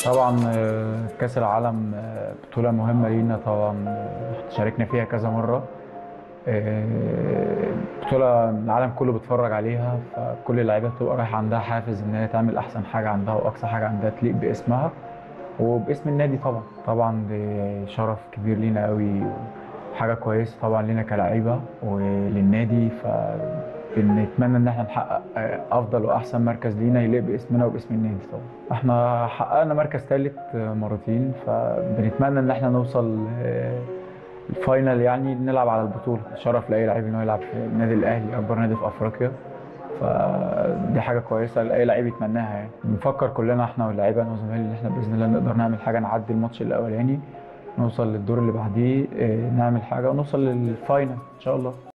طبعا آه، كأس العالم آه، بطولة مهمة لينا طبعا آه، شاركنا فيها كذا مرة آه، بطولة العالم كله بيتفرج عليها فكل اللعيبة بتبقى رايحة عندها حافز إن هي تعمل أحسن حاجة عندها وأقصى حاجة عندها تليق باسمها وباسم النادي طبعا طبعا دي شرف كبير لينا قوي حاجة كويسة طبعا لينا كلاعيبة وللنادي فبنتمنى إن احنا نحقق آه، أفضل وأحسن مركز لينا يليق باسمنا وباسم النادي طبعا احنا حققنا مركز ثالث مرتين فبنتمنى إن احنا نوصل آه، الفاينل يعني نلعب على البطولة شرف لأي لعيب إن هو يلعب في النادي الأهلي أكبر نادي في أفريقيا فدي حاجة كويسة لأي لعيب يتمناها يعني بنفكر كلنا احنا واللعيبة أنا وزمايلي إن احنا بإذن الله نقدر نعمل حاجة نعدي الماتش الأولاني نوصل للدور اللي بعديه اه، نعمل حاجة ونوصل للفاينل إن شاء الله